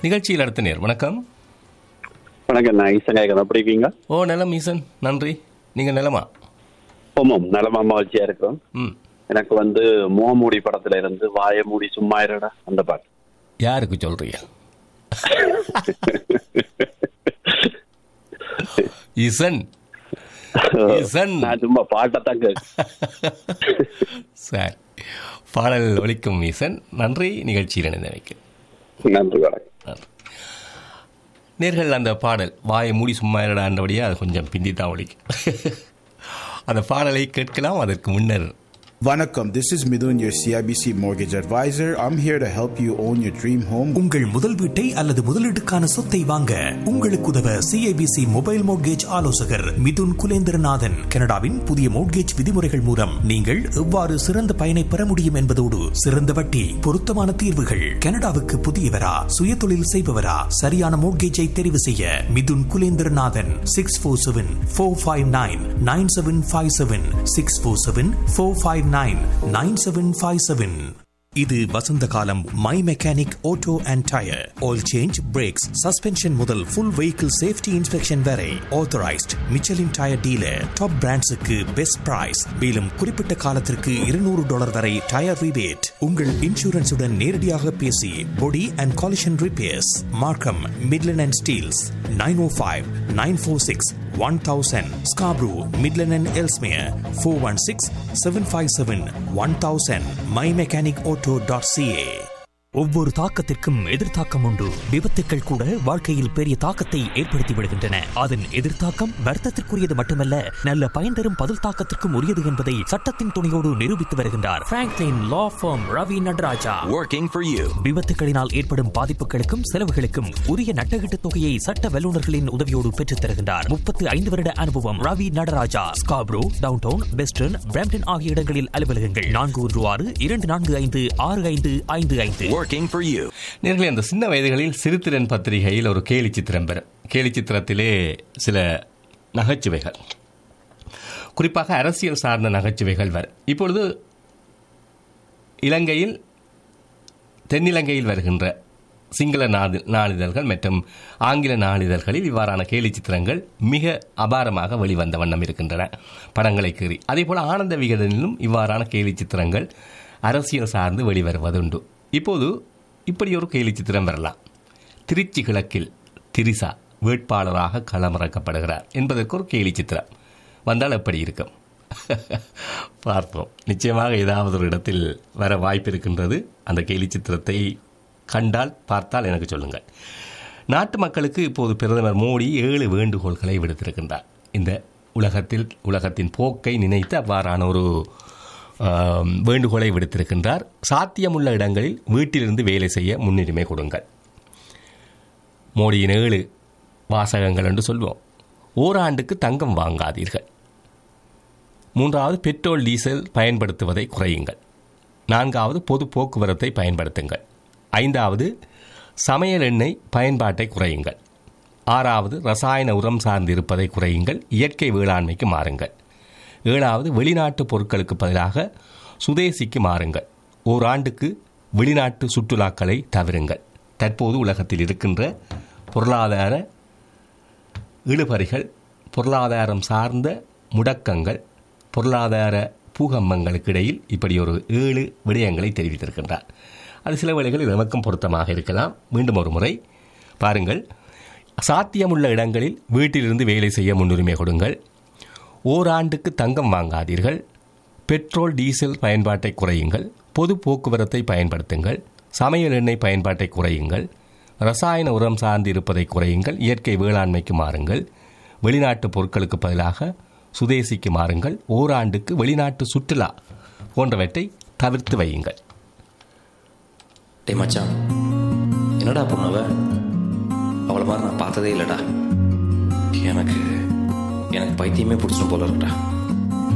நிகழ்ச்சியில் அடுத்த நேர் வணக்கம் வணக்கம் நான் ஈசன் கேட்கறேன் எப்படி இருக்கீங்க ஓ நலம் ஈசன் நன்றி நீங்கள் நலமா ஓமம் நலமா மகிழ்ச்சியா இருக்கும் ம் எனக்கு வந்து முகமூடி படத்துல இருந்து வாய மூடி சும்மா இருடா அந்த பாட்டு யாருக்கு சொல்றீங்க ஈசன் ஈசன் நான் சும்மா பாட்டத்தான் கேட்க சரி பாடல் ஒலிக்கும் ஈசன் நன்றி நிகழ்ச்சியில் இணைந்தமைக்கு நன்றி வணக்கம் நன்றி நேர்கள் அந்த பாடல் வாயை மூடி சும்மா இருடான்றபடியே அது கொஞ்சம் பிந்தி தான் ஒலிக்கும் அந்த பாடலை கேட்கலாம் அதற்கு முன்னர் Vanakkam, this is Midun, your CIBC mortgage advisor. I'm here to help you own your dream home. உங்கள் முதல் வீட்டை அல்லது முதலீட்டுக்கான சொத்தை வாங்க உங்களுக்கு உதவ சிஐபிசி மொபைல் மோட்கேஜ் ஆலோசகர் மிதுன் குலேந்திரநாதன் கனடாவின் புதிய மோட்கேஜ் விதிமுறைகள் மூலம் நீங்கள் எவ்வாறு சிறந்த பயனை பெற முடியும் என்பதோடு சிறந்த வட்டி பொருத்தமான தீர்வுகள் கனடாவுக்கு புதியவரா சுய தொழில் செய்பவரா சரியான மோட்கேஜை தெரிவு செய்ய Mithun Kulendranathan six four seven four five nine nine seven five seven six four seven four five nine nine seven five seven இது வசந்த காலம் my mechanic auto and tyre oil change brakes suspension முதல் ஃபுல் வெஹிக்கிள் சேஃப்டி இன்ஸ்பெக்ஷன் வரை authorised Michelin tyre dealer top பிராண்ட்ஸுக்கு best price மேலும் குறிப்பிட்ட காலத்திற்கு இருநூறு டாலர் வரை டயர் ரிபேட் உங்கள் இன்சூரன்ஸுடன் நேரடியாக பேசி body and collision repairs Markham Midland and Steeles nine O five nine four six one thousand Scarborough Midland and Ellesmere four one six seven five seven one thousand my mechanic auto dot CA ஒவ்வொரு தாக்கத்திற்கும் எதிர்த்தாக்கம் உண்டு விபத்துக்கள் கூட வாழ்க்கையில் பெரிய தாக்கத்தை ஏற்படுத்தி விடுகின்றன அதன் எதிர்த்தாக்கம் வர்த்தத்திற்குரியது மட்டுமல்ல நல்ல பயன் தரும் பதில் தாக்கத்திற்கும் உரியது என்பதை சட்டத்தின் துணையோடு நிரூபித்து வருகின்றார் Franklin law firm Ravi Nadarajah Working for you. விபத்துகளினால் ஏற்படும் பாதிப்புகளுக்கும் செலவுகளுக்கும் உரிய நட்டகீட்டு தொகையை சட்ட வல்லுநர்களின் உதவியோடு பெற்றுத் தருகின்றார் முப்பத்து ஐந்து வருட அனுபவம் Ravi Nadarajah Scarborough downtown western Brampton ஆகிய இடங்களில் அலுவலகங்கள் நான்கு ஒன்று ஆறு இரண்டு நான்கு ஐந்து ஆறு ஐந்து ஐந்து ஐந்து Working for you. நேர்களே அந்த சின்ன வயதுகளில் சிறுத்திரன் பத்திரிகையில் ஒரு கேலி சித்திரம் பெறும் கேலி சித்திரத்திலே சில நகைச்சுவைகள் குறிப்பாக அரசியல் சார்ந்த நகைச்சுவைகள் வரும் இப்பொழுது இலங்கையில் தென்னிலங்கையில் வருகின்ற சிங்கள நாதி நாளிதழ்கள் மற்றும் ஆங்கில நாளிதழ்களில் இவ்வாறான கேலி சித்திரங்கள் மிக அபாரமாக வெளிவந்த வண்ணம் இருக்கின்றன படங்களை கீறி அதேபோல் ஆனந்த விகடனிலும் இவ்வாறான கேலி சித்திரங்கள் அரசியல் சார்ந்து வெளிவருவதுண்டு இப்போது இப்படி ஒரு கேலி சித்திரம் வரலாம் திருச்சி கிழக்கில் திரிசா வேட்பாளராக களமிறக்கப்படுகிறார் என்பதற்கு ஒரு கேலி சித்திரம் வந்தால் எப்படி இருக்கும் பார்ப்போம் நிச்சயமாக ஏதாவது ஒரு இடத்தில் வர வாய்ப்பு இருக்கின்றது அந்த கேலி சித்திரத்தை கண்டால் பார்த்தால் எனக்கு சொல்லுங்கள் நாட்டு மக்களுக்கு இப்போது பிரதமர் மோடி ஏழு வேண்டுகோள்களை விடுத்திருக்கின்றார் இந்த உலகத்தில் உலகத்தின் போக்கை நினைத்து அவ்வாறான ஒரு ஆம், வேண்டுகோளை விடுத்திருக்கின்றார் சாத்தியமுள்ள இடங்களில் வீட்டிலிருந்து வேலை செய்ய முன்னுரிமை கொடுங்கள் மோடியின் ஏழு வாசகங்கள் என்று சொல்வோம் ஓராண்டுக்கு தங்கம் வாங்காதீர்கள் மூன்றாவது பெட்ரோல் டீசல் பயன்படுத்துவதை குறையுங்கள் நான்காவது பொது போக்குவரத்தை பயன்படுத்துங்கள் ஐந்தாவது சமையல் எண்ணெய் பயன்பாட்டை குறையுங்கள் ஆறாவது ரசாயன உரம் சார்ந்து இருப்பதை குறையுங்கள் இயற்கை வேளாண்மைக்கு மாறுங்கள் ஏழாவது வெளிநாட்டு பொருட்களுக்கு பதிலாக சுதேசிக்கு மாறுங்கள் ஓராண்டுக்கு வெளிநாட்டு சுற்றுலாக்களை தவிருங்கள் தற்போது உலகத்தில் இருக்கின்ற பொருளாதார இழுபறிகள் பொருளாதாரம் சார்ந்த முடக்கங்கள் பொருளாதார பூகம்பங்களுக்கு இடையில் இப்படி ஒரு ஏழு விடயங்களை தெரிவித்திருக்கின்றார் அது சில வேளைகளில் நமக்கும் பொருத்தமாக இருக்கலாம் மீண்டும் ஒரு முறை பாருங்கள் சாத்தியமுள்ள இடங்களில் வீட்டிலிருந்து வேலை செய்ய முன்னுரிமை கொடுங்கள் ஓராண்டுக்கு தங்கம் வாங்காதீர்கள் பெட்ரோல் டீசல் பயன்பாட்டை குறையுங்கள் பொது போக்குவரத்தை பயன்படுத்துங்கள் சமையல் எண்ணெய் பயன்பாட்டை குறையுங்கள் ரசாயன உரம் சார்ந்து இருப்பதை குறையுங்கள் இயற்கை வேளாண்மைக்கு மாறுங்கள் வெளிநாட்டு பொருட்களுக்கு பதிலாக சுதேசிக்கு மாறுங்கள் ஓராண்டுக்கு வெளிநாட்டு சுற்றுலா போன்றவற்றை தவிர்த்து வையுங்கள் டே மச்சான் என்னடா பொண்ணவ அவளை மாதிரி நான் பார்த்ததே இல்லைடா எனக்கு எனக்கு பைத்தியமே பிடிச்சிடும் போல இருக்குடா